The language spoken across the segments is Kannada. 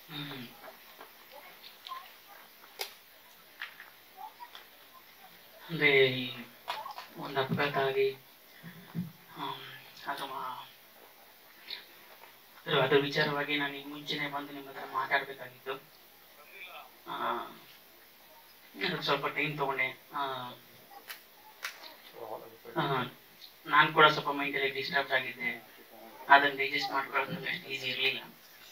ಹ್ಮ್. ಅಂದ್ರೆ ಈ ಒಂದು ಅಪಘಾತ ಆಗಿ ಹ್ಮ್, ಅದು ಮಾ- ಅದು- ಅದ್ರ ವಿಚಾರವಾಗಿ ನಾನು ಈಗ ಮುಂಚೆನೆ ಬಂದು ನಿಮ್ಮ ಹತ್ರ ಮಾತಾಡಬೇಕಾಗಿತ್ತು ಅದಕ್ಕೆ ಸ್ವಲ್ಪ ಟೈಮ್ ತಗೊಂಡೆ ನಾನು ಕೂಡ ಸ್ವಲ್ಪ ಮೈಂಡಲ್ಲಿ ಡಿಸ್ಟರ್ಬ್ ಆಗಿದ್ದೆ ಅದನ್ನು ಡೈಜೆಸ್ಟ್ ಮಾಡ್ಕೊಳ್ಳೋದು ನಮ್ಗೆ ಅಷ್ಟು ಈಸಿ ಇರಲಿಲ್ಲ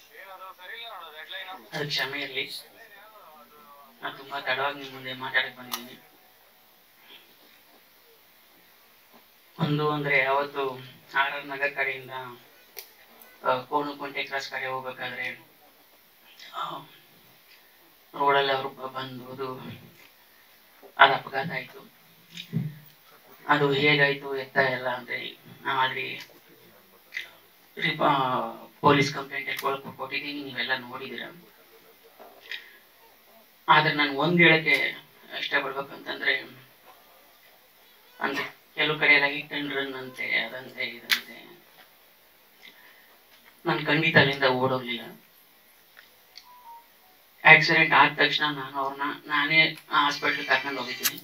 ಅದಕ್ಕೆ ಕ್ಷಮೆ ಇರಲಿ ನಾನು ತುಂಬ ತಡವಾಗಿ ನಿಮ್ಮ ಮುಂದೆ ಮಾತಾಡಕ್ಕೆ ಬಂದಿದ್ದೀನಿ ಒಂದು ಅಂದರೆ ಯಾವತ್ತು ಆರ್ ಆರ್ ನಗರ್ ಕಡೆಯಿಂದ ಆ, ಕೋಣುಕುಂಟೆ ಕ್ರಾಸ್ ಕಡೆ ಹೋಗ್ಬೇಕಾದ್ರೆ ರೋಡಲ್ಲಿ ಅವರು ಬಂದು ಅದು ಅದು ಅಪಘಾತ ಆಯಿತು ಅದು ಹೇಗಾಯಿತು ಎತ್ತ ಎಲ್ಲ ಅಂದರೆ ನಾವು ಅಲ್ಲಿ ಪೊಲೀಸ್ ಕಂಪ್ಲೇಂಟ್ ಎತ್ಕೊಳಕ್ಕೆ ಕೊಟ್ಟಿದ್ದೀನಿ ನೀವೆಲ್ಲ ನೋಡಿದ್ದೀರ ಆದ್ರೆ ನಾನು ಒಂದು ಹೇಳಕ್ಕೆ ಇಷ್ಟಪಡ್ಬೇಕಂತಂದ್ರೆ ಅಂದ್ರೆ ಕೆಲವು ಕಡೆ ಎಲ್ಲ ಹಿಟ್ ಅಂಡ್ ರನ್ ಅಂತೆ ಅದಂತೆ ಇದಂತೆ ನಾನು ಖಂಡಿತ ಅಲ್ಲಿಂದ ಓಡೋಗ್ಲಿಲ್ಲ ಆಕ್ಸಿಡೆಂಟ್ ಆದ ತಕ್ಷಣ ನಾನು ಅವ್ರನ್ನ ನಾನೇ ಹಾಸ್ಪಿಟ್ಲ್ ಕರ್ಕೊಂಡು ಹೋಗಿದ್ದೀನಿ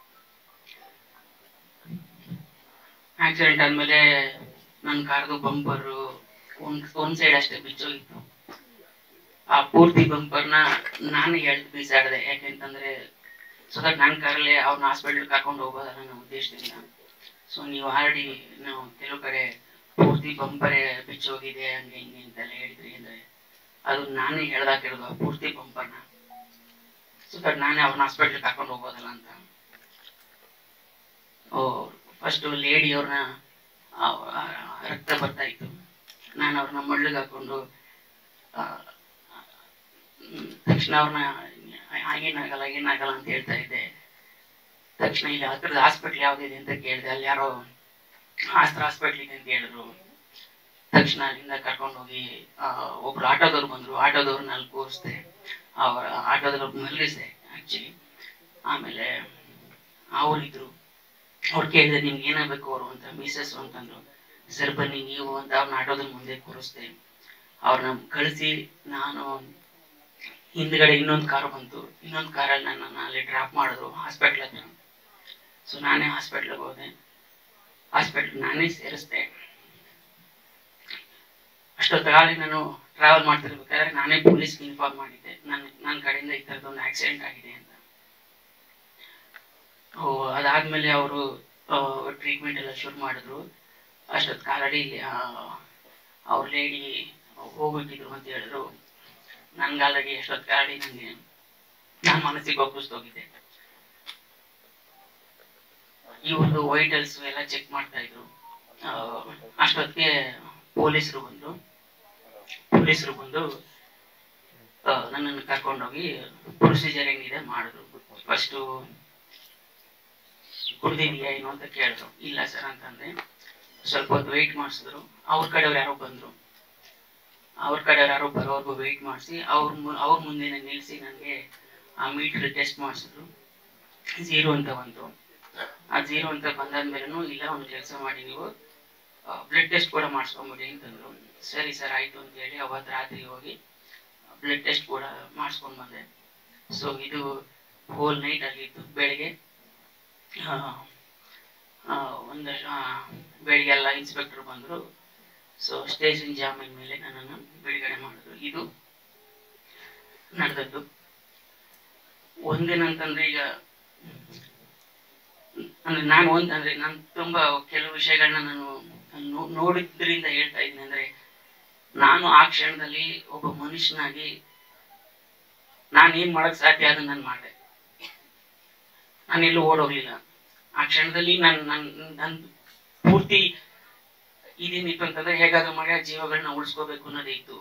ಆಕ್ಸಿಡೆಂಟ್ ಆದ್ಮೇಲೆ ನನ್ನ ಕಾರ್ದು ಬಂಪರು ಒಂದ್ ಒಂದ್ ಸೈಡ್ ಅಷ್ಟೇ ಬಿಚ್ಚೋಗಿತ್ತು ಆ ಪೂರ್ತಿ ಬಂಪರ್ನ ನಾನು ಎಳ್ದು ಬೀಸಾಡಿದೆ ಯಾಕೆಂತಂದ್ರೆ ಸೊ ದಟ್ ನನ್ನ ಕಾರಲ್ಲೇ ಅವ್ರನ್ನ ಹಾಸ್ಪಿಟ್ಲ್ ಕರ್ಕೊಂಡು ಹೋಗೋದನ್ನ ನನ್ನ ಉದ್ದೇಶದಿಂದ ಸೊ ನೀವು ಆಲ್ರೆಡಿ ನಾವು ಕೆಲವು ಕಡೆ ಪೂರ್ತಿ ಬಂಪರೇ ಬಿಚ್ಚೋಗಿದೆ ಹಂಗೆ ಹಿಂಗೆ ಅಂತೆಲ್ಲ ಹೇಳಿದ್ರಿ ಅಂದ್ರೆ ಅದು ನಾನೇ ಹೇಳ್ದಾಕಿರೋದು ಆ ಪೂರ್ತಿ ಬಂಪರ್ನ ಸೊ ದಟ್ ನಾನೇ ಅವ್ರನ್ನ ಹಾಸ್ಪಿಟ್ಲ್ ಕರ್ಕೊಂಡು ಹೋಗೋದಲ್ಲ ಅಂತ ಓ ಫಸ್ಟು ಲೇಡಿ ಅವ್ರನ್ನ ರಕ್ತ ಬರ್ತಾ ಇತ್ತು ನಾನು ಅವ್ರನ್ನ ಮಡ್ಲಿಗೆ ಹಾಕೊಂಡು ಆ, ಹ್ಮ್, ತಕ್ಷಣ ಅವ್ರನ್ನ ಏನಾಗಲ್ಲ ಏನಾಗಲ್ಲ ಅಂತ ಹೇಳ್ತಾ ಇದ್ದೆ ತಕ್ಷಣ ಇಲ್ಲಿ ಹತ್ರದ ಹಾಸ್ಪಿಟ್ಲ್ ಯಾವ್ದಿದೆ ಅಂತ ಕೇಳಿದೆ ಅಲ್ಲಿ ಯಾರೋ ಆಸ್ತ್ರ ಹಾಸ್ಪಿಟ್ಲ್ ಇದೆ ಅಂತ ಹೇಳಿದ್ರು ತಕ್ಷಣ ಅಲ್ಲಿಂದ ಕರ್ಕೊಂಡು ಹೋಗಿ ಆ, ಒಬ್ರು ಆಟೋದವ್ರು ಬಂದ್ರು ಆಟೋದವ್ರನ್ನ ಅಲ್ಲಿ ಕೂರಿಸ್ದೆ ಅವರ ಆಟೋದಲ್ಲಿ ಮಲಗಿಸ್ದೆ ಆಕ್ಚುಲಿ ಆಮೇಲೆ ಅವರಿದ್ರು ಅವ್ರು ಕೇಳಿದೆ ನಿಮ್ಗೆ ಏನಾಗಬೇಕು ಅವರು ಅಂತ ಮಿಸಸ್ ಅಂತಂದ್ರು ಸರ್ ಬನ್ನಿ ನೀವು ಅಂತ ಅವ್ರನ್ನ ಆಟೋದಲ್ಲಿ ಮುಂದೆ ಕೂರಿಸ್ದೆ ಅವ್ರನ್ನ ಕಳಿಸಿ ನಾನು ಹಿಂದ್ಗಡೆ ಇನ್ನೊಂದು ಕಾರ್ ಬಂತು ಇನ್ನೊಂದು ಕಾರಲ್ಲಿ ನನ್ನನ್ನು ಅಲ್ಲಿ ಡ್ರಾಪ್ ಮಾಡಿದ್ರು ಹಾಸ್ಪಿಟ್ಲ್ ಹತ್ರ ಸೊ ನಾನೇ ಹಾಸ್ಪಿಟ್ಲಿಗೆ ಹೋದೆ ಹಾಸ್ಪಿಟ್ಲ್ ನಾನೇ ಸೇರಿಸ್ದೆ ಅಷ್ಟೊತ್ತಾಗಲಿ ನಾನು ಟ್ರಾವೆಲ್ ಮಾಡ್ತಿರ್ಬೇಕಾದ್ರೆ ನಾನೇ ಪೊಲೀಸ್ಗೆ ಇನ್ಫಾರ್ಮ್ ಮಾಡಿದ್ದೆ ನನ್ನ ನನ್ನ ಕಡೆಯಿಂದ ಈ ಥರದ್ದೊಂದು ಆಕ್ಸಿಡೆಂಟ್ ಆಗಿದೆ ಅಂತ ಓ ಅದಾದ್ಮೇಲೆ ಅವರು ಟ್ರೀಟ್ಮೆಂಟ್ ಎಲ್ಲ ಶುರು ಮಾಡಿದ್ರು ಅಷ್ಟೊತ್ತು ಆಲ್ರೆಡಿ ಅವ್ರ ಲೇಡಿ ಹೋಗ್ಬೇಕಿದ್ರು ಅಂತ ಹೇಳಿದ್ರು ನನ್ಗೆ ಆಲ್ರೆಡಿ ಎಷ್ಟೊತ್ತು ಆಲ್ರೆಡಿ ನನಗೆ ನಾನು ಮನಸ್ಸಿಗೆ ಒಪ್ಪಿಸ್ತೋಗಿದ್ದೆ ಇವ್ರದ್ದು ವೈಟಲ್ಸ್ ಎಲ್ಲ ಚೆಕ್ ಮಾಡ್ತಾ ಇದ್ರು ಆ, ಅಷ್ಟೊತ್ತಿಗೆ ಪೊಲೀಸರು ಬಂದ್ರು ಪೊಲೀಸರು ಬಂದು ಆ, ನನ್ನನ್ನು ಕರ್ಕೊಂಡೋಗಿ ಪ್ರೊಸೀಜರ್ ಹೆಂಗಿದೆ ಮಾಡಿದ್ರು ಫಸ್ಟು ಕುಡ್ದಿದ್ಯಾ ಏನು ಅಂತ ಕೇಳಿದ್ರು ಇಲ್ಲ ಸರ್ ಅಂತಂದೆ ಸ್ವಲ್ಪ ಹೊತ್ತು ವೆಯ್ಟ್ ಮಾಡಿಸಿದ್ರು ಅವ್ರ ಕಡೆಯವ್ರು ಯಾರೋ ಬಂದ್ರು ಅವ್ರ ಕಡೆಯವ್ರು ಯಾರೋ ಬರೋವರೆಗೂ ವೆಯ್ಟ್ ಮಾಡಿಸಿ ಅವ್ರ ಮು- ಅವ್ರ ಮುಂದೆ ನಿಲ್ಲಿಸಿ ನನಗೆ ಆ ಮೀಟರ್ ಟೆಸ್ಟ್ ಮಾಡಿಸಿದ್ರು ಝೀರೋ ಅಂತ ಬಂತು ಆ ಝೀರೋ ಅಂತ ಬಂದಾದ್ಮೇಲೆನೂ ಇಲ್ಲ ಒಂದು ಕೆಲಸ ಮಾಡಿ ನೀವು ಬ್ಲಡ್ ಟೆಸ್ಟ್ ಕೂಡ ಮಾಡಿಸ್ಕೊಂಬಿಡಿ ಅಂತಂದ್ರು ಸರಿ ಸರ್ ಆಯಿತು ಅಂತ ಹೇಳಿ ಅವತ್ತು ರಾತ್ರಿ ಹೋಗಿ ಬ್ಲಡ್ ಟೆಸ್ಟ್ ಕೂಡ ಮಾಡಿಸ್ಕೊಂಡು ಬಂದೆ ಸೊ ಇದು ಹೋಲ್ ನೈಟ್ ಆಗಿತ್ತು ಬೆಳಿಗ್ಗೆ ಆ, ಆ, ಒಂದು ಆ, ಬೆಳಿಗ್ಗೆ ಎಲ್ಲ ಇನ್ಸ್ಪೆಕ್ಟರ್ ಬಂದರು ಸೊ ಸ್ಟೇಷನ್ ಜಾಮೀನ್ ಮೇಲೆ ನನ್ನನ್ನು ಬಿಡುಗಡೆ ಮಾಡಿದ್ರು ಇದು ನಡೆದದ್ದು ಒಂದೇನಂತಂದ್ರೆ ಈಗ ಅಂದ್ರೆ ನಾನು ಒಂದ್ ಅಂದ್ರೆ ನಾನು ತುಂಬಾ ಕೆಲವು ವಿಷಯಗಳನ್ನ ನಾನು ನೋ- ನೋಡಿದ್ರಿಂದ ಹೇಳ್ತಾ ಇದ್ದೀನಿ ಅಂದ್ರೆ ನಾನು ಆ ಕ್ಷಣದಲ್ಲಿ ಒಬ್ಬ ಮನುಷ್ಯನಾಗಿ ನಾನು ಏನ್ ಮಾಡಕ್ ಸಾಧ್ಯ ಅದನ್ನ ನಾನು ಮಾಡಿದೆ ನಾನೆಲ್ಲೂ ಓಡೋಗ್ಲಿಲ್ಲ ಆ ಕ್ಷಣದಲ್ಲಿ ನನ್ ನನ್ ನನ್ ಪೂರ್ತಿ ಇದೇನಿತ್ತು ಅಂತಂದ್ರೆ ಹೇಗಾದ್ರೂ ಮಾಡಿ ಆ ಜೀವಗಳನ್ನ ಉಳಿಸ್ಕೋಬೇಕು ಅನ್ನೋದೇ ಇತ್ತು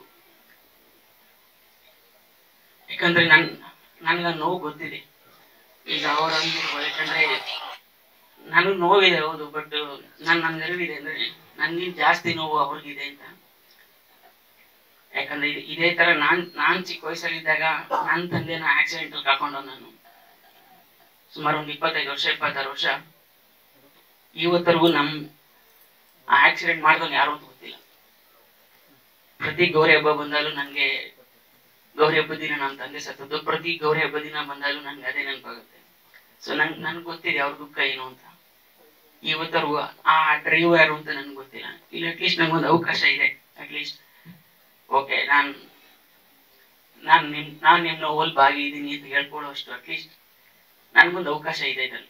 ಯಾಕಂದ್ರೆ ನನ್ ನನ್ಗ ನೋವು ಗೊತ್ತಿದೆ ಈಗ ಅವ್ರ ಅಂದಿರ್ಬೋದು ಯಾಕಂದ್ರೆ ನನಗ್ ನೋವಿದೆ ಹೌದು ಬಟ್ ನನ್ ನನ್ಗೆ ಅರಿವಿದೆ ಅಂದ್ರೆ ನನ್ಗಿಂತ ಜಾಸ್ತಿ ನೋವು ಅವ್ರಿಗಿದೆ ಅಂತ ಯಾಕಂದ್ರೆ ಇದ್- ಇದೇ ತರ ನಾನ್ ನಾನ್ ಚಿಕ್ಕ ವಯಸ್ಸಲ್ಲಿದ್ದಾಗ ನನ್ನ ತಂದೆನ ಆಕ್ಸಿಡೆಂಟ್ ಅಲ್ಲಿ ಕರ್ಕೊಂಡು ನಾನು ಸುಮಾರು ಒಂದು ಇಪ್ಪತ್ತೈದು ವರ್ಷ ಇಪ್ಪತ್ತಾರು ವರ್ಷ ಇವತ್ತರೆಗೂ ನಮ್ ಆ ಆಕ್ಸಿಡೆಂಟ್ ಮಾಡಿದವನು ಯಾರು ಅಂತ ಗೊತ್ತಿಲ್ಲ ಪ್ರತಿ ಗೌರಿ ಹಬ್ಬ ಬಂದಾಗಲೂ ನನಗೆ ಗೌರಿ ಹಬ್ಬದ ದಿನ ನಮ್ಮ ತಂದೆ ಸತ್ತದ್ದು ಪ್ರತಿ ಗೌರಿ ಹಬ್ಬದ ದಿನ ಬಂದಾಗಲೂ ನನ್ಗೆ ಅದೇ ನೆನಪಾಗುತ್ತೆ ಸೊ ನನ್ ನನ್ಗೆ ಗೊತ್ತಿದೆ ಅವ್ರ ದುಃಖ ಏನು ಅಂತ ಇವತ್ತರ್ಗು ಆ ಡ್ರೈವರ್ ಯಾರು ಅಂತ ನನ್ಗೆ ಗೊತ್ತಿಲ್ಲ ಇಲ್ಲಿ ಅಟ್ಲೀಸ್ಟ್ ನಂಗೊಂದು ಅವಕಾಶ ಇದೆ ಅಟ್ಲೀಸ್ಟ್ ಓಕೆ ನಾನು ನಾನು ನಿಮ್ ನಾನು ನಿಮ್ಮ ನೋವಲ್ಲಿ ಭಾಗಿದ್ದೀನಿ ಅಂತ ಹೇಳ್ಕೊಳ್ಳೋಷ್ಟು ಅಟ್ಲೀಸ್ಟ್ ನನ್ಗೊಂದು ಅವಕಾಶ ಇದೆ ಇದರಲ್ಲಿ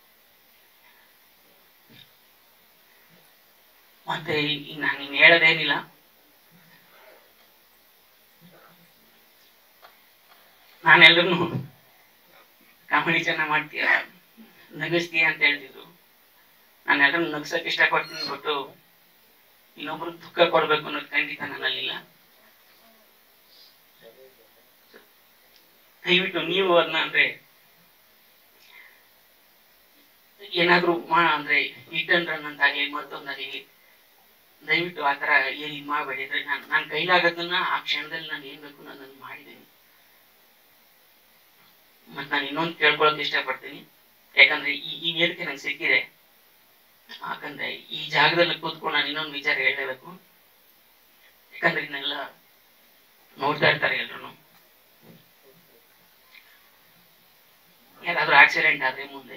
ಮತ್ತೆ ನಾನು ಇನ್ನು ಹೇಳೋದೇನಿಲ್ಲ ನಾನೆಲ್ಲರೂ ಕಾಮಿಡಿ ಚೆನ್ನಾಗಿ ಮಾಡ್ತೀಯ ನಗಿಸ್ತೀಯ ಅಂತ ಹೇಳ್ತಿದ್ರು ನಾನು ಎಲ್ಲರೂ ನಗ್ಸಕ್ ಇಷ್ಟಪಡ್ತೀನಿ ಬಿಟ್ಟು ಇನ್ನೊಬ್ರು ದುಃಖ ಕೊಡ್ಬೇಕು ಅನ್ನೋದು ಖಂಡಿತ ನನ್ನಲ್ಲಿಲ್ಲ ದಯವಿಟ್ಟು ನೀವು ಅದನ್ನ ಅಂದ್ರೆ ಏನಾದ್ರೂ ಮಾ ಅಂದ್ರೆ ಹಿಟ್ ಅಂಡ್ ರನ್ ಅಂತಾಗ್ಲಿ ಮತ್ತೊಂದಾಗ್ಲಿ ದಯವಿಟ್ಟು ಆ ಥರ ಏನು ಇದು ಮಾಡಬೇಡಿದ್ರೆ ನಾನು ನನ್ನ ಕೈಲಾಗೋದನ್ನ ಆ ಕ್ಷಣದಲ್ಲಿ ನಾನು ಏನ್ ಬೇಕು ನಾನು ಅದನ್ನ ಮಾಡಿದ್ದೀನಿ ಮತ್ತೆ ನಾನು ಇನ್ನೊಂದು ಕೇಳ್ಕೊಳಕ್ ಇಷ್ಟಪಡ್ತೀನಿ ಯಾಕಂದ್ರೆ ಈ ಈ ವೇದಿಕೆ ನಂಗೆ ಸಿಕ್ಕಿದೆ ಯಾಕಂದ್ರೆ ಈ ಜಾಗದಲ್ಲಿ ಕೂತ್ಕೊಂಡು ನಾನು ಇನ್ನೊಂದು ವಿಚಾರ ಹೇಳಲೇಬೇಕು ಯಾಕಂದ್ರೆ ಇದನ್ನೆಲ್ಲ ನೋಡ್ತಾ ಇರ್ತಾರೆ ಎಲ್ರು ಯಾರಾದ್ರೂ ಆಕ್ಸಿಡೆಂಟ್ ಆದ್ರೆ ಮುಂದೆ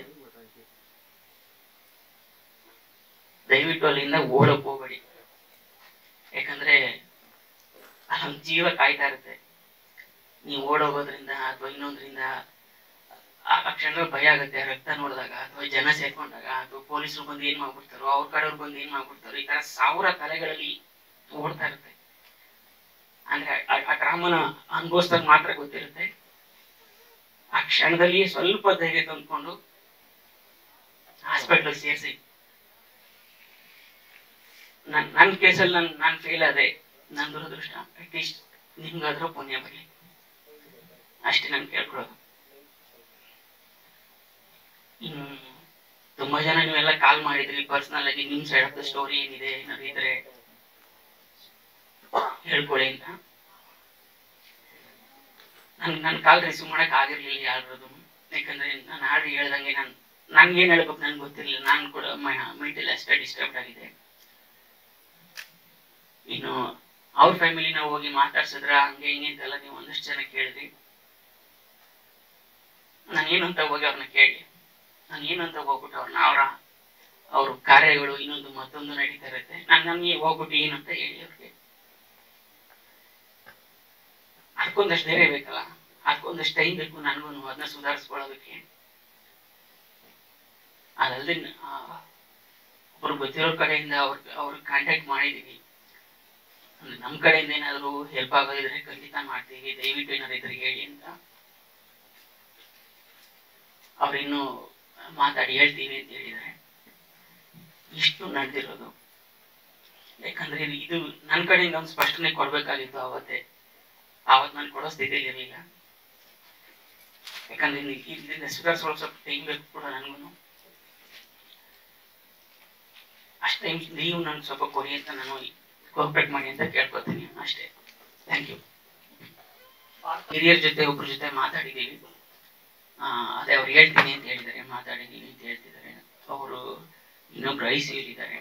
ದಯವಿಟ್ಟು ಅಲ್ಲಿಂದ ಓಡಕ್ ಹೋಗ್ಬೇಡಿ ಯಾಕಂದ್ರೆ ಅಲ್ಲೊಂದು ಜೀವ ಕಾಯ್ತಾ ಇರುತ್ತೆ ನೀವು ಓಡೋಗೋದ್ರಿಂದ ಅಥವಾ ಇನ್ನೊಂದ್ರಿಂದ ಆ ಆ ಕ್ಷಣದಲ್ಲಿ ಭಯ ಆಗುತ್ತೆ ರಕ್ತ ನೋಡಿದಾಗ ಅಥವಾ ಜನ ಸೇರ್ಕೊಂಡಾಗ ಅಥವಾ ಪೊಲೀಸರು ಬಂದು ಏನ್ ಮಾಡ್ಬಿಡ್ತಾರೋ ಅವ್ರ ಕಡೆಯವ್ರು ಬಂದು ಏನ್ ಮಾಡ್ಬಿಡ್ತಾರೋ ಈ ತರ ಸಾವಿರ ತಲೆಗಳಲ್ಲಿ ಓಡ್ತಾ ಇರುತ್ತೆ ಅಂದ್ರೆ ಆ- ಆ ಡ್ರಾಮನ ಅನುಭವಿಸಿದಾಗ ಮಾತ್ರ ಗೊತ್ತಿರುತ್ತೆ ಆ ಕ್ಷಣದಲ್ಲಿ ಸ್ವಲ್ಪ ಧೈರ್ಯ ತಂದ್ಕೊಂಡು ಹಾಸ್ಪಿಟ್ಲ್ ಸೇರಿಸಿ ನನ್ ನನ್ನ ಕೇಸಲ್ಲಿ ನನ್ ನಾನು ಫೇಲ್ ಆದೆ ನನ್ನ ದುರದೃಷ್ಟ ಅಟ್ಲೀಸ್ಟ್ ನಿಮ್ಗಾದ್ರೂ ಪುಣ್ಯ ಬರಲಿ ಅಷ್ಟೇ ನಾನು ಕೇಳ್ಕೊಳ್ಳೋದು ಇನ್ನು ತುಂಬಾ ಜನ ನೀವೆಲ್ಲ ಕಾಲ್ ಮಾಡಿದ್ರಿ ಪರ್ಸನಲ್ ಆಗಿ ನಿಮ್ ಸೈಡ್ ಆಫ್ ದ ಸ್ಟೋರಿ ಏನಿದೆ ಏನಾದ್ರು ಇದ್ರೆ ಹೇಳ್ಕೊಳ್ಳಿ ಅಂತ ನನ್ ನನ್ ಕಾಲ್ ರಿಸೀವ್ ಮಾಡಕ್ ಆಗಿರ್ಲಿಲ್ಲ ಯಾರದು ಯಾಕಂದ್ರೆ ನಾನು ಆಲ್ರೆಡಿ ಹೇಳ್ದಂಗೆ ನಾನು ನನ್ಗೆ ಏನ್ ಹೇಳ್ಬೇಕು ನನ್ಗೆ ಗೊತ್ತಿರ್ಲಿಲ್ಲ ನಾನು ಕೂಡ ಮೆಂಟಲ್ ಅಷ್ಟೇ ಡಿಸ್ಟರ್ಬ್ ಆಗಿದೆ ಇನ್ನು ಅವ್ರ ಫ್ಯಾಮಿಲಿನ ಹೋಗಿ ಮಾತಾಡ್ಸಿದ್ರ ಹಂಗೆ ಹಿಂಗೆ ಅಂತೆಲ್ಲ ನೀವು ಒಂದಷ್ಟು ಜನ ಕೇಳಿದ್ರಿ ನಾನು ಏನು ಅಂತ ಹೋಗಿ ಅವ್ರನ್ನ ಕೇಳಿ ನಾನು ಏನು ಅಂತ ಹೋಗ್ಬಿಟ್ಟು ಅವ್ರನ್ನ ಅವರ ಅವ್ರ ಕಾರ್ಯಗಳು ಇನ್ನೊಂದು ಮತ್ತೊಂದು ನಡೀತಾ ಇರುತ್ತೆ ನಾನು ನನಗೆ ಹೋಗ್ಬಿಟ್ಟು ಏನು ಅಂತ ಹೇಳಿ ಅವ್ರಿಗೆ ಅದಕ್ಕೊಂದಷ್ಟು ಧೈರ್ಯ ಬೇಕಲ್ಲ ಅದಕ್ಕೊಂದಷ್ಟು ಟೈಮ್ ಬೇಕು ನನಗೂ ಅದನ್ನ ಸುಧಾರಿಸ್ಕೊಳ್ಳೋದಕ್ಕೆ ಅದಲ್ಲದೆ ಒಬ್ರು ಗೊತ್ತಿರೋ ಕಡೆಯಿಂದ ಅವ್ರ ಅವ್ರಿಗೆ ಕಾಂಟ್ಯಾಕ್ಟ್ ಮಾಡಿದೀವಿ ಅಂದ್ರೆ ನಮ್ಮ ಕಡೆಯಿಂದ ಏನಾದ್ರು ಹೆಲ್ಪ್ ಆಗೋದಿದ್ರೆ ಖಂಡಿತ ಮಾಡ್ತೀವಿ ದಯವಿಟ್ಟು ಏನಾದ್ರು ಇದ್ರಿಗೆ ಹೇಳಿ ಅಂತ ಅವ್ರಿನ್ನು ಮಾತಾಡಿ ಹೇಳ್ತೀವಿ ಅಂತ ಹೇಳಿದ್ದಾರೆ ಇಷ್ಟು ನಡೆದಿರೋದು ಯಾಕಂದ್ರೆ ಇದು- ಇದು ನನ್ನ ಕಡೆಯಿಂದ ಒಂದು ಸ್ಪಷ್ಟನೆ ಕೊಡ್ಬೇಕಾಗಿತ್ತು ಅವತ್ತೇ ಆವತ್ತು ನಾನು ಕೊಡೋ ಸ್ಥಿತಿಯಲ್ಲಿ ಇರಲಿಲ್ಲ ಯಾಕಂದ್ರೆ ಇನ್ನು ಇದರಿಂದ ಸುಧಾರಿಸೋಕೆ ಸ್ವಲ್ಪ ಟೈಮ್ ಬೇಕು ಕೂಡ ನನಗೂ ಅಷ್ಟು ಟೈಮ್ ನೀವು ನನ್ಗೆ ಸ್ವಲ್ಪ ಕೊಡಿ ಅಂತ ನಾನು ಕೋಆಪರೇಟ್ ಮಾಡಿ ಅಂತ ಕೇಳ್ಕೊತೀನಿ ಅಷ್ಟೇ ಥ್ಯಾಂಕ್ ಯು ಹಿರಿಯರ ಜೊತೆ ಒಬ್ರ ಜೊತೆ ಮಾತಾಡಿದ್ದೀವಿ ಆ, ಅದೇ ಅವ್ರು ಹೇಳ್ತೀನಿ ಅಂತ ಹೇಳಿದ್ದಾರೆ ಮಾತಾಡಿದ್ದೀನಿ ಅಂತ ಹೇಳ್ತಿದ್ದಾರೆ ಅವರು ಇನ್ನೊಬ್ರು ಐ ಸಿ ಇದ್ದಾರೆ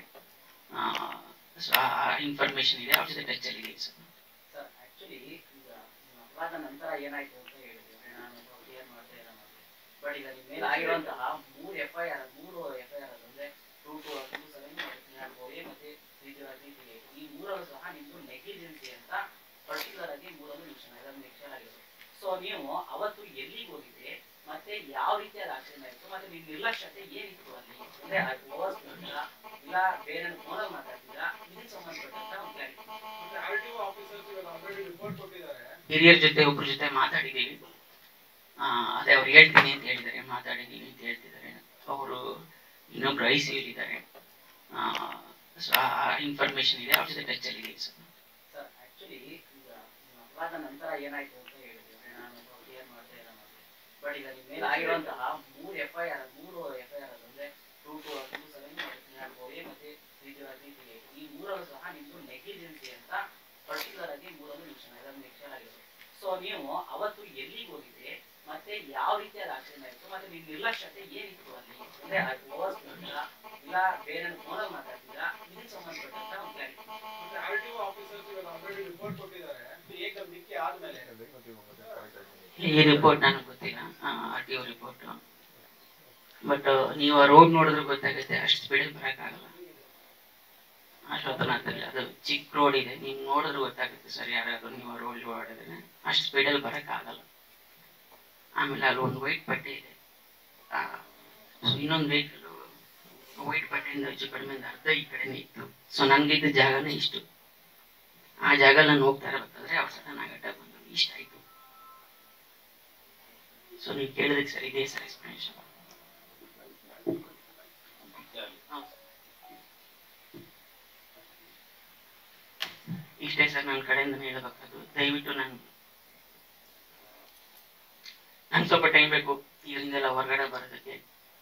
ಇನ್ಫಾರ್ಮೇಶನ್ ಇದೆ ಅವ್ರ ಜೊತೆ ಟಚ್ ಅಲ್ಲಿ ಸರ್ ಸರ್ ಆಕ್ಚುಲಿ ಈಗ ನಿಮ್ಮ ಅಪರಾಧ ನಂತರ ಏನಾಯ್ತು ಅಂತ ಹೇಳಿದ್ವಿ ನಾನು ಕ್ಲಿಯರ್ ಮಾಡ್ತಾ ಇಲ್ಲ ಬಟ್ ಈಗ ನಿಮ್ಮ ಮೇಲೆ ಆಗಿರುವಂತಹ ಮೂರು ಎಫ್ ಐ ಆರ್ ಮೂರು ಎಫ್ ಐ ಆರ್ ಅಂದ್ರೆ two two two seven three ಮತ್ತೆ ತ್ರೀ ಜೀರೋ ತ್ರೀ ತ್ರೀ ಈ ಮೂರಲ್ಲೂ ಸಹ ನಿಮ್ದು ನೆಗ್ಲಿಜೆನ್ಸಿ ಅಂತ ಪರ್ಟಿಕ್ಯುಲರ್ ಆಗಿ ಮೂರಲ್ಲೂ ನಿಮಿಷ ಇದನ್ನು ನೆಕ್ಸ್ಟ್ ಆಗಿರೋದು ಸೊ ನೀವು ಅವತ್ತು ಎಲ್ಲಿಗೆ ಹೋಗಿದ್ದೆ ಮತ್ತೆ ಯಾವ ರೀತಿಯಾದ ಆಕ್ಸಿಡೆಂಟ್ ಆಯಿತು ಮತ್ತೆ ನಿಮ್ಮ ನಿರ್ಲಕ್ಷ್ಯತೆ ಏನಿತ್ತು ಅಲ್ಲಿ ಅಂದ್ರೆ ಅದು ಓವರ್ಸ್ ಇಲ್ಲ ಬೇರೆ ಫೋನಲ್ಲಿ ಮಾತಾಡ್ತಿದ್ರಾ ಇದಕ್ಕೆ ಸಂಬಂಧಪಟ್ಟಂತ ಒಂದು clarity R T O officers ಇವಾಗ ಆಲ್ರೆಡಿ ರಿಪೋರ್ಟ್ ಕೊಟ್ಟಿದ್ದಾರೆ ಹಿರಿಯರ ಜೊತೆ ಒಬ್ರ ಜೊತೆ ಮಾತಾಡಿದ್ದೀವಿ ಆ, ಅದೇ ಅವ್ರು ಹೇಳ್ತೀನಿ ಅಂತ ಹೇಳಿದ್ದಾರೆ ಮಾತಾಡಿದ್ದೀನಿ ಅಂತ ಹೇಳ್ತಿದ್ದಾರೆ ಅವರು ಇನ್ನೊಬ್ರು ಐ ಸಿ ಇದ್ದಾರೆ ಇನ್ಫಾರ್ಮೇಶನ್ ಇದೆ ಅವ್ರ ಜೊತೆ ಟಚ್ ಅಲ್ಲಿ ಸರ್ ಸರ್ ಆಕ್ಚುಲಿ ಈಗ ನಿಮ್ಮ ಅಪರಾಧ ನಂತರ ಏನಾಯ್ತು ಅಂತ ಹೇಳಿದ್ವಿ ನಾನು ಕ್ಲಿಯರ್ ಮಾಡ್ತಾ ಇಲ್ಲ ಬಟ್ ಈಗ ನಿಮ್ಮ ಮೇಲೆ ಆಗಿರುವಂತಹ ಮೂರು ಎಫ್ ಐ ಆರ್ ಮೂರು ಎಫ್ ಐ ಆರ್ ಅಂದ್ರೆ ಟೂ ಟು ಟೂ ಸೆವೆನ್ ಮತ್ತೆ ತ್ರೀ ಜೀರೋ ತ್ರೀ ತ್ರೀ ಈ ಮೂರಲ್ಲೂ ಸಹ ನಿಮ್ದು ನೆಗ್ಲಿಜೆನ್ಸಿ ಅಂತ ಪರ್ಟಿಕ್ಯುಲರ್ ಆಗಿ ಮೂರಲ್ಲೂ ನಿಮಿಷ ಇದನ್ನು ನೆಕ್ಸ್ಟ್ ಆಗಿರೋದು ಸೊ ನೀವು ಅವತ್ತು ಎಲ್ಲಿಗೆ ಹೋಗಿದ್ದೆ ಮತ್ತೆ ಯಾವ ರೀತಿಯಾದ ಆಕ್ಸಿಡೆಂಟ್ ಆಯ್ತು ಮತ್ತೆ ನಿಮ್ ನಿರ್ಲಕ್ಷ್ಯತೆ ಏನಿತ್ತು ಅಲ್ಲಿ ಅಂದ್ರೆ ಓವರ್ ಇಲ್ಲ ಬೇರೆ ಫೋನಲ್ಲಿ ಮಾತಾಡ್ತಿದ್ರಾ ಇದಕ್ಕೆ ಸಂಬಂಧಪಟ್ಟಂತ ಒಂದು ಕ್ಲಾರಿಟಿ ಮತ್ತೆ ಆರ್ ಟಿ ಒ ಆಫೀಸರ್ಸ್ ಇವಾಗ ಆಲ್ರೆಡಿ ರಿಪೋರ್ಟ್ ಕೊಟ್ಟಿದ್ದಾರೆ ಏಕದಮ್ ದಿಕ್ಕಿ ಆದ್ಮೇಲೆ ಈ ರಿಪೋರ್ಟ್ ನನಗೆ ಗೊತ್ತಿಲ್ಲ R T O report but ನೀವು ಆ ರೋಡ್ ನೋಡಿದ್ರೆ ಗೊತ್ತಾಗುತ್ತೆ ಅಷ್ಟು ಸ್ಪೀಡಲ್ಲಿ ಬರೋಕ್ಕಾಗಲ್ಲ ಅಶ್ವತ್ಥನಾಥಲ್ಲಿ ಅದು ಚಿಕ್ಕ ರೋಡ್ ಇದೆ ನೀವು ನೋಡಿದ್ರೆ ಗೊತ್ತಾಗುತ್ತೆ ಸರ್ ಯಾರಾದ್ರೂ ನೀವು ಆ ರೋಡ್ ಓಡಿದ್ರೆ ಅಷ್ಟು ಸ್ಪೀಡಲ್ಲಿ ಬರೋಕ್ಕಾಗಲ್ಲ ಆಮೇಲೆ ಅಲ್ಲಿ ಒಂದು ವೈಟ್ ಪಟ್ಟೆ ಇದೆ ಆ, so ಇನ್ನೊಂದು ವೆಹಿಕಲ್ ವೈಟ್ ಪಟ್ಟೆಯಿಂದ ಹೆಚ್ಚು ಕಡಿಮೆ ಒಂದು ಅರ್ಧ ಈ ಕಡೆನೇ ಇತ್ತು ಸೊ ನನಗಿದ್ದ ಜಾಗನೇ ಇಷ್ಟು ಆ ಜಾಗ ನಾನು ಹೋಗ್ತಾ ಇರಬೇಕಾದ್ರೆ ಅವ್ರು ಸಡನ್ ಆಗಿ ಅಡ್ಡ ಬಂದು ಇಷ್ಟ ಆಯ್ತು ಸೊ ನೀವು ಕೇಳಿದಕ್ಕೆ ಸರ್ ಇದೇ ಸರ್ ಎಕ್ಸ್ಪ್ಲನೇಷನ್ ಇಷ್ಟೇ ಸರ್ ನನ್ನ ಕಡೆಯಿಂದ ಹೇಳ್ಬೇಕಾದ್ರು ದಯವಿಟ್ಟು ನಾನು ನಂಗೆ ಸ್ವಲ್ಪ ಟೈಮ್ ಬೇಕು ಇದರಿಂದೆಲ್ಲ ಹೊರಗಡೆ ಬರೋದಕ್ಕೆ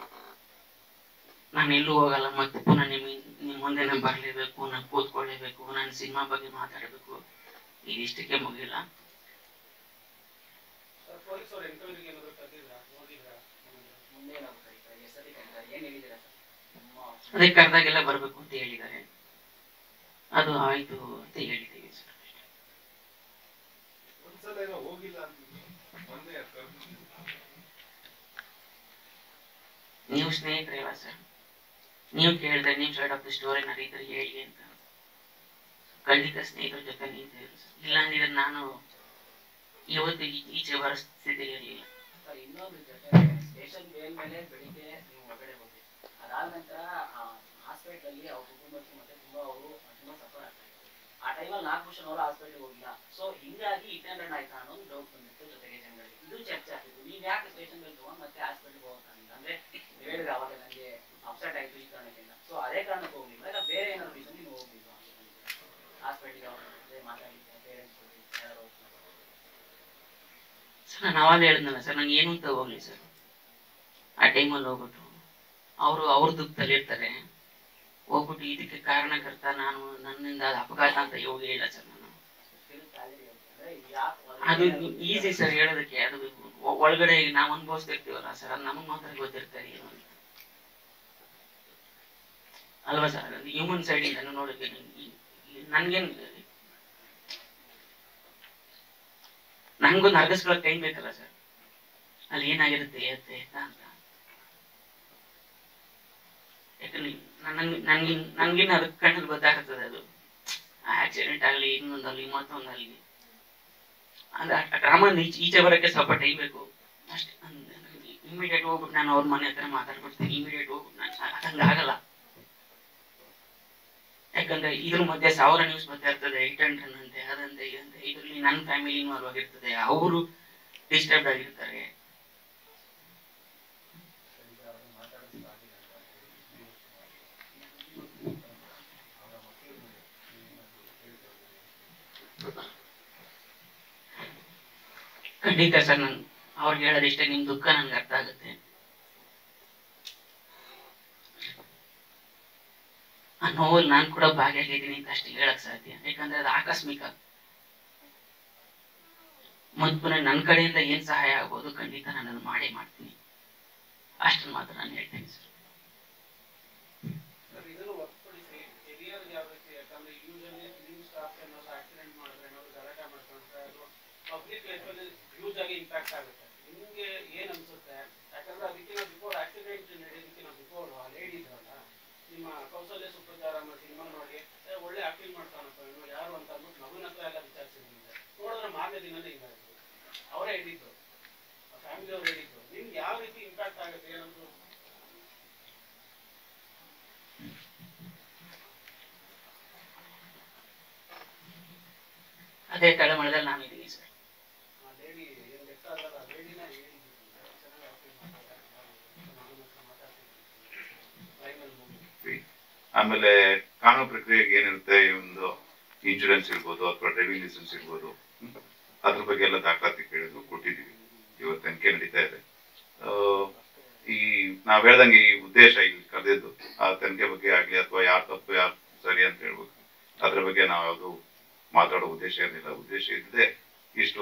ನಾನು ಎಲ್ಲೂ ಹೋಗಲ್ಲ ಮತ್ತೆ ಪುನಃ ನಿಮ್ಮ ನಿಮ್ಮ ಮುಂದೆ ನಾನು ಬರಲೇಬೇಕು ನಾನು ಕೂತ್ಕೊಳ್ಳೇಬೇಕು ನಾನು ಸಿನಿಮಾ ಬಗ್ಗೆ ಮಾತಾಡಬೇಕು ಇದಿಷ್ಟಕ್ಕೆ ಮುಗಿಲ್ಲ ಸರ್ ಪೊಲೀಸ್ ಅವ್ರ ಎಂಕ್ವೈರಿಗೆ ಏನಾದ್ರು ಕರೆದಿದ್ರಾ ನೋಡಿದ್ರಾ ಮುಂದೆ ನಾವು ಕರೀತಾರೆ ಎಷ್ಟೊತ್ತಿ ಕರೀತಾರೆ ಏನ್ ಹೇಳಿದ್ದೀರಾ ಸರ್ ನಿಮ್ಮ ಅದೇ ಕರೆದಾಗೆಲ್ಲ ಬರಬೇಕು ಅಂತ ಹೇಳಿದ್ದಾರೆ ಅದು ಆಯ್ತು ಅಂತ ಹೇಳಿದ್ದೀವಿ ಸರ್ ಅಷ್ಟೇ. ಒಂದ್ಸಲ ಏನೋ ಹೋಗಿಲ್ಲ ಅಂತ ಒಂದೇ ನೀವು ಸ್ನೇಹಿತರಲ್ಲ ಸರ್ ನೀವು ಕೇಳಿದ್ರೆ ನೀವು ಸೈಡ್ ಆಫ್ ದ ಸ್ಟೋರಿ ನಡೀತಾರೆ ಹೇಳಿ ಅಂತ ಖಂಡಿತ ಸ್ನೇಹಿತರ ಜೊತೆ ನಿಂತಿದ್ರು ಸರ್ ಇಲ್ಲ ಅಂದಿದ್ರೆ ನಾನು ಇವತ್ತು ಈ- ಈಚೆ ಬರೋ ಸ್ಥಿತಿಯಲ್ಲಿ ಇರಲಿಲ್ಲ ಸರ್ ಇನ್ನೊಂದು ಜೊತೆ ಸ್ಟೇಷನ್ ಬೇಲ್ ಮೇಲೆ ಬೆಳಿಗ್ಗೆ ನೀವು ಹೊರಗಡೆ ಹೋಗಿ ಅದಾದ ನಂತರ ಹಾಸ್ಪಿಟಲ್ ಅಲ್ಲಿ ಅವ್ರ ಕುಟುಂಬಕ್ಕೆ ಮತ್ತೆ ತುಂಬಾ ಅವರು ತುಂಬಾ ಸಫರ್ ಆಗ್ತಾ ಇತ್ತು ಆ ಟೈಮಲ್ಲಿ ನಾಗಭೂಷಣ್ ಅವರು ಹಾಸ್ಪಿಟಲ್ ಹೋಗಿಲ್ಲ ಸೊ ಹಿಂಗಾಗಿ ಹಿಟ್ ಅಂಡ್ ರನ್ ಆಯ್ತಾ ಅನ್ನೋ ಒಂದು ಡೌಟ್ ಬಂದಿತ್ತು ಜೊತೆಗೆ ಜನಗಳಿಗೆ ಇದು ಚರ್ಚೆ ಆಗ್ತಿತ್ತು ನೀವ್ ಯಾಕೆ ಸ್ಟೇಷನ್ ಮೇಲೆ ತಗೊಂಡ್ ಮತ್ತೆ ಹಾಸ್ಪಿಟಲ್ ಹೋಗಕ್ಕಾಗಿಲ್ಲ ಅಂದ್ರೆ ನೀವ್ ಹೇಳಿದ್ರೆ ಅವಾಗ ನನಗೆ ಅಪ್ಸೆಟ್ ಆಯ್ತು ಈ ಕಾರಣಕ್ಕಿಂತ ಸೊ ಅದೇ ಕಾರಣಕ್ಕೆ ಹೋಗ್ಲಿಲ್ಲ ಇಲ್ಲ ಬೇರೆ ಏನಾದ್ರು ರೀಸನ್ ನೀವು ಹೋಗ್ಲಿಲ್ವಾ ಹಾಸ್ಪಿಟಲ್ಗೆ ಅವ್ರ ಜೊತೆ ಮಾತಾಡಿದ್ದೆ ಪೇರೆಂಟ್ಸ್ ಯಾರು ಸರ್ ನಾನು ಅವಾಗ ಹೇಳಿದ್ನಲ್ಲ ಸರ್ ನಂಗೆ ಏನು ಅಂತ ಹೋಗ್ಲಿ ಸರ್ ಆ ಟೈಮಲ್ಲಿ ಹೋಗ್ಬಿಟ್ಟು ಅವರು ಅವ್ರ ದುಃಖದಲ್ಲಿ ಇರ್ತಾರೆ ಹೋಗ್ಬಿಟ್ಟು ಇದಕ್ಕೆ ಕಾರಣಕರ್ತ ನಾನು ನನ್ನಿಂದ ಅದು ಅಪಘಾತ ಅಂತ ಹೋಗಿ ಹೇಳಿಲ್ಲ ಸರ್ ನಾನು ಅದು ಈಸಿ ಸರ್ ಹೇಳೋದಕ್ಕೆ ಅದು ಒ- ಒಳಗಡೆ ನಾವು ಅನುಭವಿಸ್ತಿರ್ತೀವಲ್ಲ ಸರ್ ಅದು ನಮಗೆ ಮಾತ್ರ ಗೊತ್ತಿರ್ತಾರೆ ಏನು ಅಂತ ಅಲ್ವಾ ಸರ್ ಹ್ಯೂಮನ್ ಸೈಡ್ ಇಂದ ನೋಡೋಕೆ ನನ್ಗೇನ್ ನನ್ಗೊಂದು ಅರ್ಗಿಸ್ಕೊಳಕ್ ಟೈಮ್ ಬೇಕಲ್ಲ ಸರ್ ಅಲ್ಲಿ ಏನಾಗಿರುತ್ತೆ ಎತ್ತ ಎತ್ತ ಅಂತ ಯಾಕಂದ್ರೆ ನನ್ಗೆ ನನ್ಗೆ ನನ್ಗಿನ್ನ ಅದಕ್ಕೆ ಕಣ್ಣಲ್ಲಿ ಗೊತ್ತಾಗ್ತದೆ ಅದು ಆಕ್ಸಿಡೆಂಟ್ ಆಗಲಿ ಇನ್ನೊಂದಲ್ಲಿ ಮತ್ತೊಂದಲ್ಲಿ ಅದು ಆ ಡ್ರಾಮಾ ಈಚೆ ಈಚೆ ಬರೋಕ್ಕೆ ಸ್ವಲ್ಪ ಟೈಮ್ ಬೇಕು ಅಷ್ಟೇ ಇಮಿಡಿಯೇಟ್ ಹೋಗ್ಬಿಟ್ಟು ನಾನು ಅವ್ರ ಮನೆ ಹತ್ರ ಮಾತಾಡ್ಬಿಡ್ತೀನಿ ಇಮಿಡಿಯೇಟ್ ಹೋಗ್ಬಿಟ್ಟು ನಾನು ಹಂಗೆ ಆಗಲ್ಲ ಯಾಕಂದ್ರೆ ಇದ್ರ ಮಧ್ಯೆ ಸಾವಿರ ನ್ಯೂಸ್ ಬರ್ತಾ ಇರ್ತದೆ ಹಿಟ್ ಅಂಡ್ ರನ್ ಅಂತೆ ಅದಂತೆ ಇದಂತೆ ಇದರಲ್ಲಿ ನನ್ನ ಫ್ಯಾಮಿಲಿ ಇನ್ವಾಲ್ವ್ ಆಗಿರ್ತದೆ ಅವರು ಡಿಸ್ಟರ್ಬ್ ಆಗಿರ್ತಾರೆ ಖಂಡಿತ ಸರ್ ನಾನು ಅವ್ರಿಗೆ ಹೇಳೋದಿಷ್ಟೇ ನಿಮ್ ದುಃಖ ನನ್ಗೆ ಅರ್ಥ ಆಗುತ್ತೆ ಆ ನೋವಲ್ಲಿ ನಾನು ಕೂಡ ಭಾಗಿಯಾಗಿದ್ದೀನಿ ಅಂತ ಅಷ್ಟೇ ಹೇಳಕ್ ಸಾಧ್ಯ ಯಾಕಂದ್ರೆ ಅದು ಆಕಸ್ಮಿಕ ಮತ್ ಪುನಃ ನನ್ನ ಕಡೆಯಿಂದ ಏನ್ ಸಹಾಯ ಆಗ್ಬೋದು ಖಂಡಿತ ನಾನು ಅದನ್ನ ಮಾಡೇ ಮಾಡ್ತೀನಿ ಅಷ್ಟನ್ನು ಮಾತ್ರ ನಾನು ಹೇಳ್ತೀನಿ ಸರ್ ಸರ್ ಇದನ್ನು ಹೊರತುಪಡಿಸಿ ಹಿರಿಯರು ಯಾವ ರೀತಿ ಯಾಕಂದ್ರೆ ಯೂಶಲಿ ಫಿಲಿಂ ಸ್ಟಾರ್ಸ್ ಏನಾದ್ರು ಆಕ್ಸಿಡೆಂಟ್ ಮಾಡಿದ್ರೆ ಏನಾದ್ರು ಗಲಾಟೆ ಮಾಡ್ಕೊಂಡ್ರೆ ಅದು ಪಬ್ಲಿಕ್ ಲೈಫಲ್ಲಿ ಯೂಸ್ ಆಗಿ ಇಂಪ್ಯಾಕ್ಟ್ ಆಗುತ್ತೆ ನಿಮ್ಗೆ ಏನ್ ಅನ್ಸುತ್ತೆ ಯಾಕಂದ್ರೆ ಅದಕ್ಕಿಂತ ಬಿಫೋರ್ ಆಕ್ಸಿಡೆಂಟ್ ನಡೆಯೋದಕ್ಕಿಂತ ಬಿಫೋರ್ ಆ ಲೇಡಿ ಇದ್ರಲ್ಲ ನಿಮ್ಮ ಕೌಶಲ್ಯ ಸುಪ್ರಚಾರ ಅನ್ನೋ ಸಿನಿಮಾ ನೋಡಿ ಏ, ಒಳ್ಳೆ ಆಕ್ಟಿಂಗ್ ಮಾಡ್ತಾನಪ್ಪ ಇವನು ಯಾರು ಅಂತ ಅಂದ್ಬಿಟ್ಟು ಮಗುನ ಹತ್ರ ಎಲ್ಲ ವಿಚಾರಿಸಿದ್ವಿ ನೋಡಿದ್ರೆ ಮಾರನೇ ದಿನನೇ ಹಿಂಗಾಯ್ತು ಅವರೇ ಹೇಳಿದ್ದು ಫ್ಯಾಮಿಲಿ ಅವ್ರು ಹೇಳಿದ್ದು ನಿಮ್ಗೆ ಯಾವ ರೀತಿ ಇಂಪ್ಯಾಕ್ಟ್ ಆಗುತ್ತೆ ಏನಂದ್ರು ಅದೇ ತಳಮಳದಲ್ಲಿ ನಾನು ಇದ್ದೀನಿ ಸರ್ ಆ ಲೇಡಿ ಏನ್ ಲೆಕ್ಕ ಆಗಲ್ಲ ಆ ಲೇಡಿನ ಹೇಳಿದ್ರು ಚೆನ್ನಾಗಿ ಆಕ್ಟಿಂಗ್ ಮಾಡ್ತಾರೆ ಮಗನ ಹತ್ರ ಮಾತಾಡ್ತಿದ್ರು ಲೈನಲ್ಲಿ ಮುಗಿ ಆಮೇಲೆ ಕಾನೂನು ಪ್ರಕ್ರಿಯೆಗೆ ಏನಿರುತ್ತೆ ಈ ಒಂದು ಇನ್ಶೂರೆನ್ಸ್ ಇರ್ಬೋದು ಅಥವಾ ಡ್ರೈವಿಂಗ್ ಲೈಸೆನ್ಸ್ ಇರ್ಬೋದು ಹ್ಮ್. ಅದ್ರ ಬಗ್ಗೆ ಎಲ್ಲ ದಾಖಲಾತಿ ಕೇಳಿದ್ರು ಕೊಟ್ಟಿದ್ದೀವಿ ಇವತ್ತು ತನಿಖೆ ನಡೀತಾ ಇದೆ ಆ, ಈ ನಾವ್ ಹೇಳ್ದಂಗೆ ಈ ಉದ್ದೇಶ ಇಲ್ಲಿ ಕರೆದಿದ್ದು ಆ ತನಿಖೆ ಬಗ್ಗೆ ಆಗ್ಲಿ ಅಥವಾ ಯಾರು ತಪ್ಪು ಯಾರು ಸರಿ ಅಂತ ಹೇಳ್ಬೇಕು ಅದ್ರ ಬಗ್ಗೆ ನಾವು ಯಾವುದು ಮಾತಾಡೋ ಉದ್ದೇಶ ಏನಿಲ್ಲ ಉದ್ದೇಶ ಇದ್ದೇ ಇಷ್ಟು ಒಂದು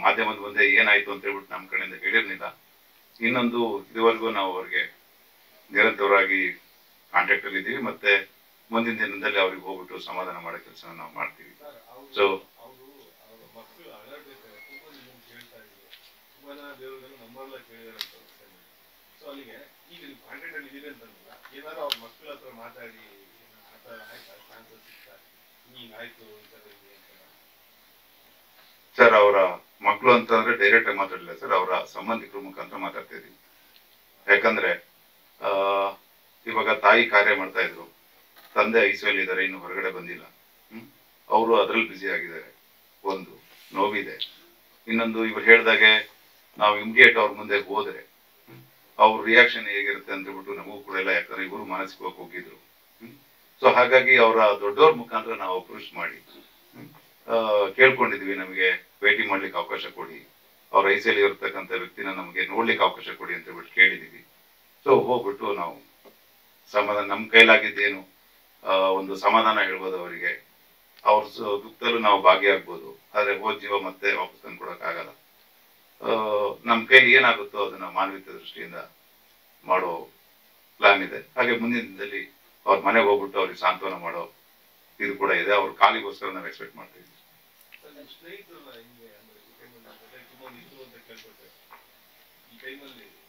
ಮಾಧ್ಯಮದ ಮುಂದೆ ಏನಾಯ್ತು ಅಂತ ಹೇಳ್ಬಿಟ್ಟು ನಮ್ಮ ಕಡೆಯಿಂದ ಹೇಳಿರ್ಲಿಲ್ಲ ಇನ್ನೊಂದು ಇದುವರೆಗೂ ನಾವು ಅವ್ರಿಗೆ ನಿರಂತರವಾಗಿ ಕಾಂಟ್ಯಾಕ್ಟ್ ಅಲ್ಲಿ ಇದ್ದೀವಿ ಮತ್ತೆ ಮುಂದಿನ ದಿನದಲ್ಲಿ ಅವ್ರಿಗೆ ಹೋಗ್ಬಿಟ್ಟು ಸಮಾಧಾನ ಮಾಡೋ ಕೆಲಸ ನಾವು ಮಾಡ್ತೀವಿ ಸರ್ ಅವರು ಸೊ ಅವರು ಅವರ ಮಕ್ಕಳು ಅಳಬೇಕಾದ್ರೆ ತುಂಬಾ ನಿಮ್ಗೆ ಕೇಳ್ತಾ ಇದ್ರು ತುಂಬಾ ಜನ ದೇವರುಗಳು ನಂಬರ್ಲ ಕೇಳಿದಾರೆ ಅಂತ ಸೊ ಅಲ್ಲಿಗೆ ಈಗ ನೀವು ಕಾಂಟ್ಯಾಕ್ಟ್ ಅಲ್ಲಿ ಇದೀರಿ ಅಂತಂದ್ರೆ ಏನಾದ್ರು ಅವ್ರ ಮಕ್ಕಳ ಹತ್ರ ಮಾತಾಡಿ ಏನೋ ಆ ಥರ ಆಯ್ತಾ ಚಾನ್ಸಸ್ ಸಿಗ್ತಾ ಹಿಂಗ್ ಆಯ್ತು ಈ ಥರ ಹಿಂಗೆ ಅಂತ ಸರ್ ಅವರ ಮಕ್ಕಳು ಅಂತಂದ್ರೆ ಡೈರೆಕ್ಟ್ ಆಗಿ ಮಾತಾಡಲಿಲ್ಲ ಸರ್ ಅವರ ಸಂಬಂಧಿಕರ ಮುಖಾಂತರ ಮಾತಾಡ್ತಾ ಇದೀವಿ ಯಾಕಂದ್ರೆ ಆ, ಇವಾಗ ತಾಯಿ ಕಾರ್ಯ ಮಾಡ್ತಾ ಇದ್ರು ತಂದೆ ಐಸಿಯಲ್ಲಿ ಇದ್ದಾರೆ ಇನ್ನು ಹೊರಗಡೆ ಬಂದಿಲ್ಲ ಅವರು ಅದ್ರಲ್ಲಿ ಬ್ಯುಸಿ ಆಗಿದ್ದಾರೆ ಒಂದು ನೋವಿದೆ ಇನ್ನೊಂದು ಇವ್ರು ಹೇಳ್ದಾಗೆ ನಾವು ಇಮಿಡಿಯೇಟ್ ಅವ್ರ ಮುಂದೆ ಹೋದ್ರೆ ಹ್ಮ್, ಅವ್ರ ರಿಯಾಕ್ಷನ್ ಹೇಗಿರುತ್ತೆ ಅಂತ ಹೇಳ್ಬಿಟ್ಟು ನಮಗೂ ಕೂಡ ಇಲ್ಲ ಯಾಕಂದ್ರೆ ಇವರು ಮಾನಸಿಕವಾಗಿ ಹೋಗಿದ್ರು ಸೊ ಹಾಗಾಗಿ ಅವರ ದೊಡ್ಡವ್ರ ಮುಖಾಂತರ ನಾವು ಅಪ್ರೋಚ್ ಮಾಡಿ ಹ್ಮ್, ಆ, ಕೇಳ್ಕೊಂಡಿದ್ವಿ ನಮಗೆ ಭೇಟಿ ಮಾಡ್ಲಿಕ್ಕೆ ಅವಕಾಶ ಕೊಡಿ ಅವ್ರ ಐಸಿಯಲ್ಲಿ ಇರ್ತಕ್ಕಂಥ ವ್ಯಕ್ತಿನ ನಮಗೆ ನೋಡ್ಲಿಕ್ಕೆ ಅವಕಾಶ ಕೊಡಿ ಅಂತ ಹೇಳ್ಬಿಟ್ಟು ಕೇಳಿದೀವಿ ಸೊ ಹೋಗ್ಬಿಟ್ಟು ನಾವು ಸಮಾಧಾನ ನಮ್ಮ ಕೈಲಾಗಿದ್ದೇನು ಆ, ಒಂದು ಸಮಾಧಾನ ಹೇಳ್ಬೋದು ಅವರಿಗೆ ಅವ್ರ ಸ- ದುಃಖದಲ್ಲೂ ನಾವು ಭಾಗಿಯಾಗ್ಬೋದು ಆದ್ರೆ ಹೋದ್ ಜೀವ ಮತ್ತೆ ವಾಪಸ್ ತಂದು ಕೊಡೋಕ್ಕಾಗಲ್ಲ ಆ, ನಮ್ಮ ಕೈಲಿ ಏನಾಗುತ್ತೋ ಅದನ್ನ ಮಾನವೀಯತೆ ದೃಷ್ಟಿಯಿಂದ ಮಾಡೋ ಪ್ಲಾನ್ ಇದೆ ಹಾಗೆ ಮುಂದಿನ ದಿನದಲ್ಲಿ ಅವ್ರ ಮನೆಗೆ ಹೋಗ್ಬಿಟ್ಟು ಅವ್ರಿಗೆ ಸಾಂತ್ವನ ಮಾಡೋ ಇದು ಕೂಡ ಇದೆ ಅವ್ರ ಕಾಲಿಗೋಸ್ಕರ ನಾವು ಎಕ್ಸ್ಪೆಕ್ಟ್ ಮಾಡ್ತೀವಿ ಸರ್ ನಿಮ್ಮ ಸ್ನೇಹಿತರಲ್ಲ ಹಿಂಗೆ ಅಂದ್ರೆ ಈ ಟೈಮಲ್ಲಿ ಜೊತೆ ತುಂಬಾ ನಿಂತು ಅಂತ ಕೇಳ್ಕೊಳ್ತೇವೆ ಈ ಟೈಮಲ್ಲಿ